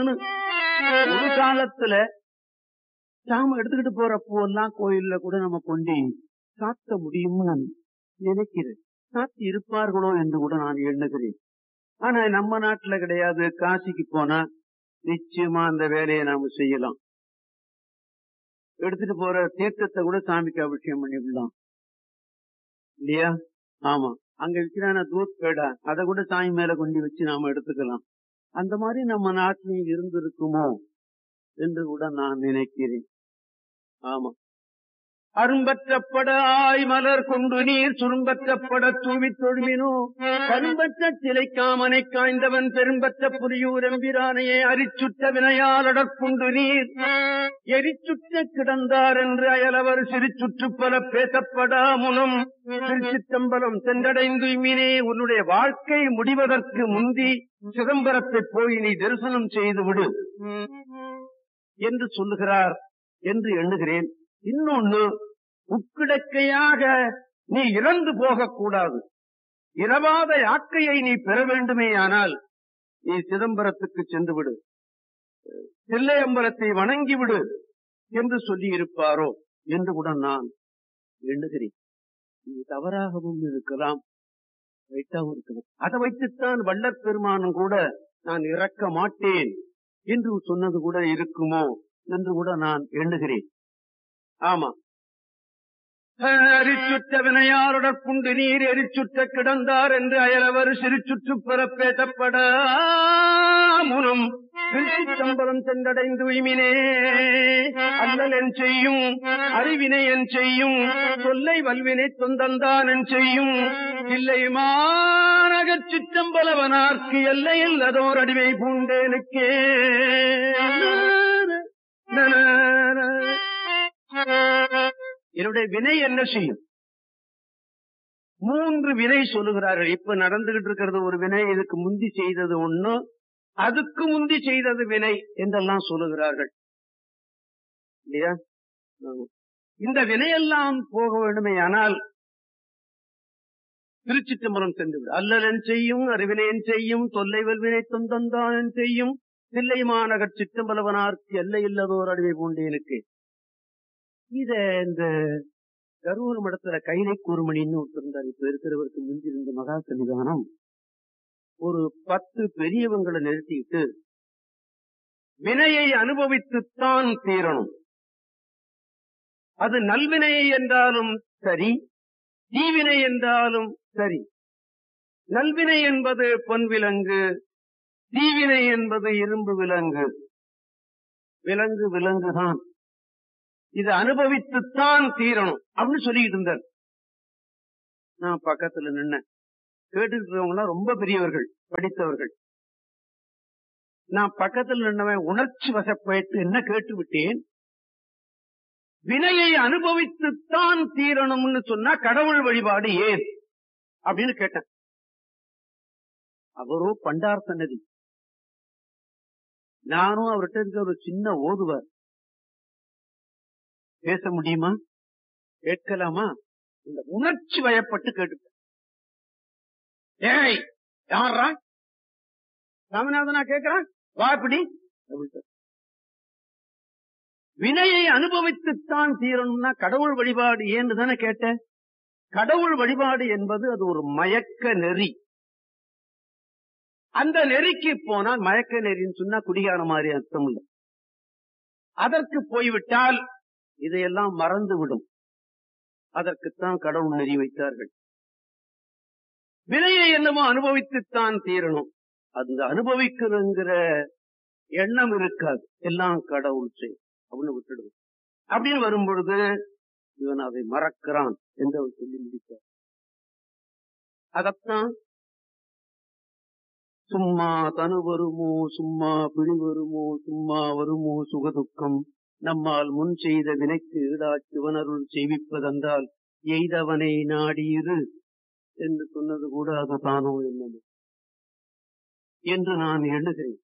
ஒரு காலத்துல சாம எடுத்துக்கிட்டு போற பூவெல்லாம் கோயில்ல கூட நம்ம கொண்டு சாத்த முடியும்னு நான் நினைக்கிறேன் சாத்தி இருப்பார்களோ என்று கூட நான் எண்ணுகிறேன் ஆனா நம்ம நாட்டுல கிடையாது காசிக்கு போனா நிச்சயமா அந்த வேலையை நாம செய்யலாம் எடுத்துட்டு போற தீர்த்தத்தை கூட சாமிக்கு அபிஷேகம் பண்ணி விடலாம் இல்லையா ஆமா அங்க விற்கிறான தூத் பேடா அதை கூட சாமி மேல கொண்டு வச்சு நாம எடுத்துக்கலாம் அந்த மாதிரி நம்ம நாட்டிலையும் இருந்திருக்குமோ என்று கூட நான் நினைக்கிறேன் ஆமா அரும்பற்றப்பட ஆய் மலர் கொண்டு நீர் சுரும்பற்றப்பட தூவி தொழுமினோ கரும்பற்ற சிலை காமனை காய்ந்தவன் பெரும்பற்ற புலியூர் எம்பிரானையே அரிச்சுட்ட வினையாளடற்குண்டு நீர் எரிச்சுட்ட கிடந்தார் என்று அயலவர் சிறுச்சுற்று பல பேசப்படா முனம் திருச்சித்தம்பலம் சென்றடைந்து மீனே உன்னுடைய வாழ்க்கை முடிவதற்கு முந்தி சிதம்பரத்தை போய் நீ தரிசனம் செய்து விடு என்று சொல்லுகிறார் என்று எண்ணுகிறேன் இன்னொன்னு உட்கிடக்கையாக நீ இறந்து போகக்கூடாது இரவாத யாக்கையை நீ பெற வேண்டுமேயானால் நீ சிதம்பரத்துக்கு சென்று விடு தில்லையம்பலத்தை வணங்கி விடு என்று சொல்லி இருப்பாரோ என்று கூட நான் எண்ணுகிறேன் இது தவறாகவும் இருக்கலாம் ரைட்டாகவும் இருக்கலாம் அதை வைத்துத்தான் வள்ளற் பெருமானும் கூட நான் இறக்க மாட்டேன் என்று சொன்னது கூட இருக்குமோ என்று கூட நான் எண்ணுகிறேன் ஆமா அரிச்சுற்ற வினையாருடற்குண்டு நீர் எரிச்சுற்ற கிடந்தார் என்று அயலவர் சிறுச்சுற்று பெறப்பேசப்பட முனம் திருச்சித்தம்பலம் சென்றடைந்து உய்மினே அல்லல் என் செய்யும் அறிவினை என் செய்யும் சொல்லை வல்வினை சொந்தந்தான் என் செய்யும் இல்லை மாநகர் சிற்றம்பலவனார்க்கு எல்லையில் அதோர் அடிமை பூண்டேனுக்கே என்னுடைய வினை என்ன செய்யும் மூன்று வினை சொல்லுகிறார்கள் இப்ப நடந்துகிட்டு இருக்கிறது ஒரு வினை இதுக்கு முந்தி செய்தது ஒண்ணு அதுக்கு முந்தி செய்தது வினை என்றெல்லாம் சொல்லுகிறார்கள் இல்லையா இந்த வினையெல்லாம் போக வேண்டுமே ஆனால் திருச்சிற்றம்பலம் சென்று விடு அல்லலன் செய்யும் அறிவினேன் செய்யும் தொல்லை வல்வினை தொந்தந்தான் செய்யும் தில்லை மாநகர் சிற்றம்பலவனார்க்கு எல்லை இல்லதோர் அடிமை பூண்டேனுக்கு இத இந்த கரூர் மடத்துல கைலை கூர்மணின்னு ஒருத்தர் இருந்தார் இப்ப இருக்கிறவருக்கு மிஞ்சிருந்த மகா சன்னிதானம் ஒரு பத்து பெரியவங்களை நிறுத்திட்டு வினையை அனுபவித்துத்தான் தீரணும் அது நல்வினை என்றாலும் சரி தீவினை என்றாலும் சரி நல்வினை என்பது பொன் விலங்கு தீவினை என்பது இரும்பு விலங்கு விலங்கு விலங்குதான் இது அனுபவித்துத்தான் தீரணும் அப்படின்னு சொல்லிட்டு இருந்தார் நான் பக்கத்துல நின்ன கேட்டுக்கிறவங்க ரொம்ப பெரியவர்கள் படித்தவர்கள் நான் பக்கத்தில் நின்றவன் உணர்ச்சி வசப்பட்டு என்ன கேட்டு விட்டேன் வினையை அனுபவித்துத்தான் தீரணும்னு சொன்னா கடவுள் வழிபாடு ஏன் அப்படின்னு கேட்டேன் அவரோ பண்டார் சன்னதி நானும் அவர்கிட்ட இருக்க ஒரு சின்ன ஓதுவார் பேச முடியுமா கேட்கலாமா இந்த உணர்ச்சி வயப்பட்டு கேட்டுட்டேன் ஏய் யாரா ராமநாதனா கேட்கிறான் வா இப்படி வினையை அனுபவித்துத்தான் தீரணும்னா கடவுள் வழிபாடு ஏன்னு தானே கேட்ட கடவுள் வழிபாடு என்பது அது ஒரு மயக்க நெறி அந்த நெறிக்கு போனால் மயக்க நெறின்னு சொன்னா குடிகார மாதிரி அர்த்தம் இல்லை அதற்கு போய்விட்டால் இதையெல்லாம் மறந்து விடும் அதற்குத்தான் கடவுள் நெறி வைத்தார்கள் வினையை என்னமோ அனுபவித்துத்தான் தீரணும் அந்த அனுபவிக்கிறங்கிற எண்ணம் இருக்காது எல்லாம் கடவுள் செய் அப்படின்னு விட்டுடுவோம் அப்படின்னு வரும்பொழுது இவன் அதை மறக்கிறான் என்று அவர் சொல்லி முடித்தார் அதத்தான் சும்மா தனு வருமோ சும்மா பிடி வருமோ சும்மா வருமோ சுகதுக்கம் நம்மால் முன் செய்த வினைக்கு ஈடா சிவனருள் செய்விப்பதென்றால் எய்தவனை நாடியிரு என்று சொன்னது கூட அதுதானோ என்னது என்று நான் எண்ணுகிறேன்